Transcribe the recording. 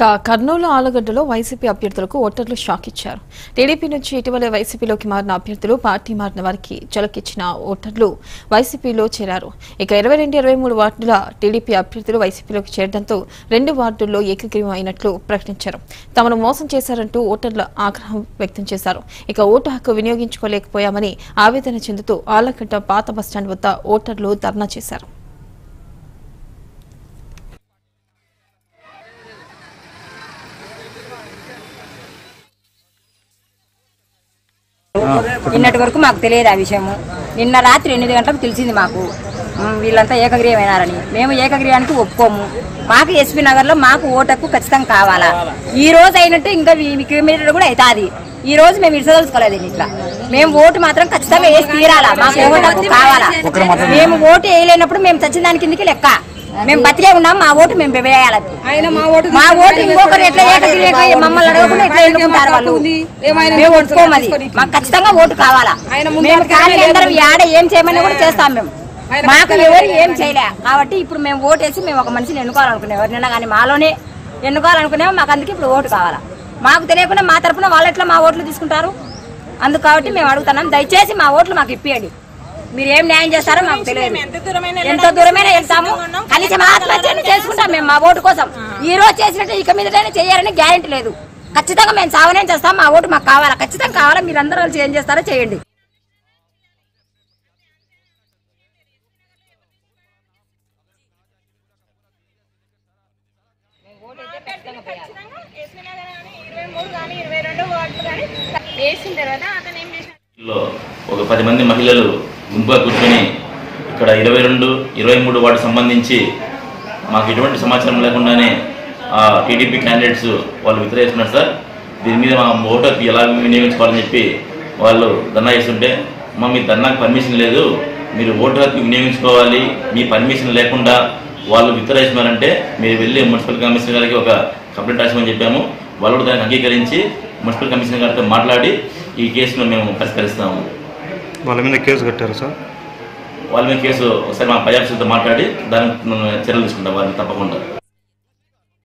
ఇక కర్నూలు ఆలగడ్డలో వైసీపీ అభ్యర్థులకు ఓటర్లు షాక్ ఇచ్చారు టీడీపీ నుంచి ఇటీవల వైసీపీలోకి మారిన అభ్యర్థులు పార్టీ మారిన వారికి చలకిచ్చిన ఓటర్లు వైసీపీలో చేరారు ఇక ఇరవై రెండు ఇరవై మూడు వార్డుల టీడీపీ అభ్యర్థులు వైసీపీలోకి చేరడంతో రెండు వార్డుల్లో ఏకగ్రీవం అయినట్లు ప్రకటించారు తమను మోసం చేశారంటూ ఓటర్ల ఆగ్రహం వ్యక్తం చేశారు ఇక ఓటు హక్కు వినియోగించుకోలేకపోయామని ఆవేదన చెందుతూ ఆలగడ్డ పాత బస్టాండ్ వద్ద ఓటర్లు ధర్నా చేశారు నిన్నటి వరకు మాకు తెలియదు ఆ విషయము నిన్న రాత్రి ఎనిమిది గంటలకు తెలిసింది మాకు ఉమ్, వీళ్ళంతా ఏకగ్రీవమైనారని మేము ఏకగ్రీవానికి ఒప్పుకోము మాకు ఎస్పీ నగర్లో మాకు ఓటకు ఖచ్చితంగా కావాలా ఈ రోజు అయినట్టు ఇంకా వీ- కిలోమీటర్ కూడా అవుతుంది ఈ రోజు మేము ఇడసదలుచుకోలేదు ఇట్లా మేము ఓటు మాత్రం ఖచ్చితంగా వేసి తీరాలా మాకు ఓటకు కావాలా మేము ఓటు వేయలేనప్పుడు మేము చచ్చిన దాని కిందకి లెక్క మేము బతికే ఉన్నాం మా ఓటు మేము వేయాలి మా ఓటు మా ఓటు ఇంకొకరు ఎట్లా ఏకగ్రీవంగా మమ్మల్ని అడగకుండా ఎట్లా ఎన్నుకుంటారు వాళ్ళు ఏమైనా మేము ఒప్పుకోము అది మాకు ఖచ్చితంగా ఓటు కావాలా ఆయన ముందు మేము అడగనే ఖాళీ లేదు. అందరం యాడ ఏం చేయమని కూడా చేస్తాం మేము ఆయన మాకు పక్కనే ఎవరు లేదు. ఏం చేయలే కాబట్టి ఇప్పుడు మేము ఓటేసి మేము ఒక మనిషిని ఎన్నుకోవాలనుకునే ఎవరినైనా కానీ మాలోనే ఎన్నుకోవాలనుకునేమో మాకు అందుకే ఇప్పుడు ఓటు కావాలా మాకు తెలియకుండా మా తరపున వాళ్ళు ఎట్లా మా ఓట్లు తీసుకుంటారు అందుకు కాబట్టి మేము అడుగుతున్నాం దయచేసి మా ఓట్లు మాకు ఇప్పియండి మీరు ఏం న్యాయం చేస్తారో మాకు తెలియదు ఎంత దూరమైనా వెళ్తాము కనీసం ఆత్మహత్యను చేసుకుంటాం మేము మా ఓటు కోసం ఈ రోజు చేసినట్టు ఇక మీదటైనా చేయాలని గ్యారెంటీ లేదు ఖచ్చితంగా మేము సావనే చేస్తాం మా ఓటు మాకు కావాలా ఖచ్చితంగా కావాలా మీరు అందరూ వచ్చి ఏం చేస్తారో చేయండి వేసిన తర్వాత అతను ఏం చేసిన లో ఒక పది మంది మహిళలు గుంపుగా కూర్చొని ఇక్కడ ఇరవై రెండు ఇరవై మూడు వార్డు సంబంధించి మాకు ఎటువంటి సమాచారం లేకుండానే ఆ టీడీపీ క్యాండిడేట్స్ వాళ్ళు వితరేస్తున్నారు సార్ దీని మీద మా ఓటుకి ఎలా వినియోగించుకోవాలని చెప్పి వాళ్ళు ధర్నా చేస్తుంటే మా మీ ధర్నాకు పర్మిషన్ లేదు మీరు ఓటు హక్కు వినియోగించుకోవాలి మీ పర్మిషన్ లేకుండా వాళ్ళు విత్తరేస్తున్నారంటే మీరు వెళ్ళి మున్సిపల్ కమిషనర్ గారికి ఒక కంప్లైంట్ రాసామని చెప్పాము వాళ్ళు కూడా దానికి అంగీకరించి మున్సిపల్ కమిషనర్ గారితో మాట్లాడి ఈ కేసును మేము పరిష్కరిస్తాము వాళ్ళ మీద కేసు కట్టారు సార్ వాళ్ళ మీద కేసు ఒకసారి మా పై ఆఫీసర్తో మాట్లాడి దానికి చర్యలు తీసుకుంటాం వారిని తప్పకుండా